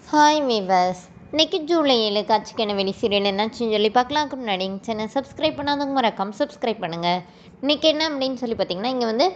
hi viewers இன்னைக்கு ஜூலை ஏழு காட்சிக்கான வெளி சீரியல் என்னாச்சுன்னு சொல்லி பார்க்கலாம்க்கு முன்னாடி சேனல் சப்ஸ்கிரைப் பண்ணாதவங்க மறக்காம சப்ஸ்கிரைப் பண்ணுங்கள் இன்னைக்கு என்ன அப்படின்னு சொல்லி பார்த்தீங்கன்னா இங்கே வந்து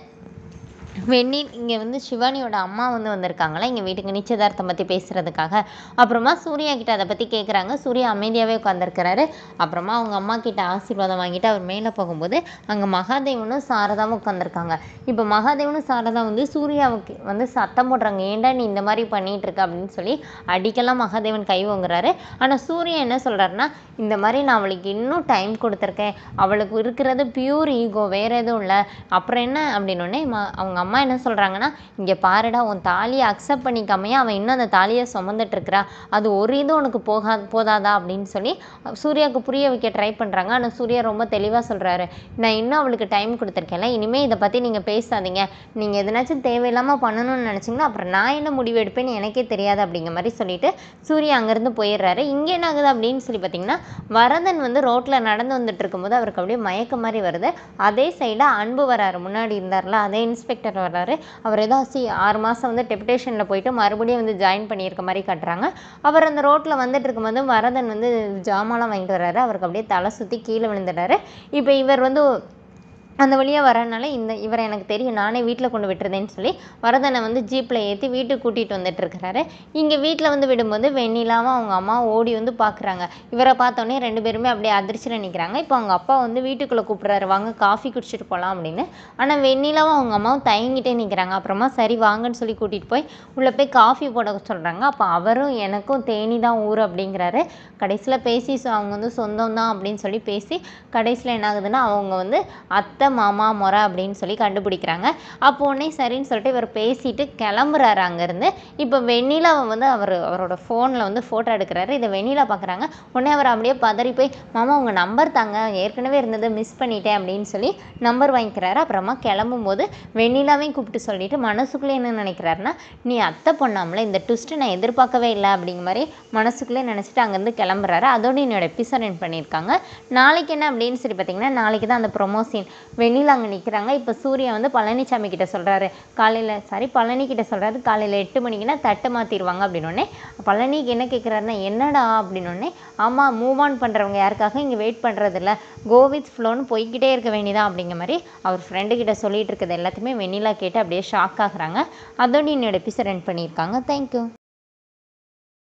வெண்ணி இங்கே வந்து சிவானியோட அம்மா வந்து வந்திருக்காங்களா எங்கள் வீட்டுக்கு நிச்சயதார்த்தம் பற்றி பேசுகிறதுக்காக அப்புறமா சூர்யா கிட்ட அதை பற்றி கேட்குறாங்க சூர்யா அமைதியாகவே உட்காந்துருக்கிறாரு அப்புறமா அவங்க அம்மா கிட்ட ஆசீர்வாதம் வாங்கிட்டு அவர் மேலே போகும்போது அங்கே மகாதேவனும் சாரதாவும் உட்காந்துருக்காங்க இப்போ மகாதேவனும் சாரதா வந்து சூர்யாவுக்கு வந்து சத்தம் போடுறாங்க ஏன்டா நீ இந்த மாதிரி பண்ணிட்டு இருக்க அப்படின்னு சொல்லி அடிக்கெல்லாம் மகாதேவன் கை வாங்குறாரு ஆனால் சூர்யா என்ன சொல்கிறாருன்னா இந்த மாதிரி நான் அவளுக்கு இன்னும் டைம் கொடுத்துருக்கேன் அவளுக்கு இருக்கிறது பியூர் ஈகோ வேறு எதுவும் இல்லை அப்புறம் என்ன அப்படின்னோடனே ம அவங்க அம்மா என்ன சொல்கிறாங்கன்னா இங்கே பாருடா உன் தாலியை அக்செப்ட் பண்ணிக்காமையே அவன் இன்னும் அந்த தாலியை சுமந்துட்டு இருக்கிறா அது ஒரு இது உனக்கு போகா போதாதா அப்படின்னு சொல்லி சூர்யாவுக்கு புரிய வைக்க ட்ரை பண்ணுறாங்க ஆனால் சூர்யா ரொம்ப தெளிவாக சொல்கிறாரு நான் இன்னும் அவளுக்கு டைம் கொடுத்துருக்கேன்ல இனிமேல் இதை பற்றி நீங்கள் பேசாதீங்க நீங்கள் எதனாச்சும் தேவையில்லாமல் பண்ணணும்னு நினச்சிங்கன்னா அப்புறம் நான் என்ன முடிவு எடுப்பேன்னு எனக்கே தெரியாது அப்படிங்கிற மாதிரி சொல்லிட்டு சூர்யா அங்கேருந்து போயிடுறாரு இங்கே என்ன ஆகுது அப்படின்னு சொல்லி பார்த்தீங்கன்னா வரதன் வந்து ரோட்டில் நடந்து வந்துட்டு இருக்கும்போது அவருக்கு அப்படியே மயக்க மாதிரி வருது அதே சைடாக அன்பு வராரு முன்னாடி இருந்தார்ல அதே இன்ஸ்பெக்டர் வராரு அவர் ஏதோ சி ஆறு மாதம் வந்து டெப்டேஷனில் போயிட்டு மறுபடியும் வந்து ஜாயின் பண்ணியிருக்க மாதிரி காட்டுறாங்க அவர் அந்த ரோட்டில் வந்துட்டு இருக்கும்போது வரதன் வந்து ஜாமான்லாம் வாங்கிட்டு வர்றாரு அவருக்கு அப்படியே தலை சுற்றி கீழே விழுந்துடுறாரு இப்போ இவர் வந்து அந்த வழியாக வரனால இந்த இவரை எனக்கு தெரியும் நானே வீட்டில் கொண்டு விட்டுறதேன்னு சொல்லி வரதனை வந்து ஜீப்பில் ஏற்றி வீட்டுக்கு கூட்டிகிட்டு வந்துட்டு இருக்கிறாரு இங்கே வீட்டில் வந்து விடும்போது வெண்ணிலாவும் அவங்க அம்மா ஓடி வந்து பார்க்குறாங்க இவரை பார்த்தோன்னே ரெண்டு பேருமே அப்படியே அதிர்ச்சியில் நிற்கிறாங்க இப்போ அவங்க அப்பா வந்து வீட்டுக்குள்ளே கூப்பிட்றாரு வாங்க காஃபி குடிச்சிட்டு போகலாம் அப்படின்னு ஆனால் வெண்ணிலாவும் அவங்க அம்மாவும் தயங்கிட்டே நிற்கிறாங்க அப்புறமா சரி வாங்கன்னு சொல்லி கூட்டிகிட்டு போய் உள்ளே போய் காஃபி போட சொல்கிறாங்க அப்போ அவரும் எனக்கும் தேனி தான் ஊர் அப்படிங்கிறாரு கடைசியில் பேசி so அவங்க வந்து சொந்தம் தான் அப்படின்னு சொல்லி பேசி கடைசியில் என்ன ஆகுதுன்னா அவங்க வந்து அத்தை மாமா முறை அப்படின்னு சொல்லி கண்டுபிடிக்கிறாங்க அப்போ உடனே சரின்னு சொல்லிட்டு இவர் பேசிட்டு கிளம்புறாரு அங்கேருந்து இப்போ வெண்ணிலாவை வந்து அவர் அவரோட ஃபோனில் வந்து ஃபோட்டோ எடுக்கிறாரு இதை வெண்ணிலா பார்க்குறாங்க உடனே அவர் அப்படியே பதறி போய் மாமா உங்கள் நம்பர் தாங்க ஏற்கனவே இருந்தது மிஸ் பண்ணிட்டேன் அப்படின்னு சொல்லி நம்பர் வாங்கிக்கிறாரு அப்புறமா கிளம்பும்போது வெண்ணிலாவையும் கூப்பிட்டு சொல்லிட்டு மனசுக்குள்ளே என்ன நினைக்கிறாருன்னா நீ அத்தை பொண்ணாமல இந்த ட்விஸ்ட்டு நான் எதிர்பார்க்கவே இல்லை அப்படிங்கிற மாதிரி மனசுக்குள்ளே நினச்சிட்டு அங்கேருந்து கிளம்புறாரு அதோட என்னோட எபிசோட் என் பண்ணியிருக்காங்க நாளைக்கு என்ன அப்படின்னு சொல்லி பார்த்தீங்கன்னா நாளைக்கு தான் அந்த ப்ரொமோ சீன் வெண்ணிலா அங்கே நிற்கிறாங்க இப்போ சூர்யா வந்து பழனிசாமி கிட்ட சொல்கிறாரு காலையில் சாரி பழனி கிட்ட சொல்கிறாரு காலையில் எட்டு மணிக்குன்னா தட்டு மாற்றிடுவாங்க அப்படின்னோடனே பழனிக்கு என்ன கேட்குறாருன்னா என்னடா அப்படின்னோடனே ஆமாம் மூவ் ஆன் பண்ணுறவங்க யாருக்காக இங்கே வெயிட் பண்ணுறதில்ல கோ வித் ஃப்ளோன்னு போய்கிட்டே இருக்க வேண்டியதான் அப்படிங்கிற மாதிரி அவர் ஃப்ரெண்டு கிட்ட சொல்லிட்டு இருக்கிறது எல்லாத்தையுமே வெண்ணிலா கேட்டு அப்படியே ஷாக் ஆகுறாங்க அதோட என்னோட எபிசோட் ரன் பண்ணியிருக்காங்க தேங்க்யூ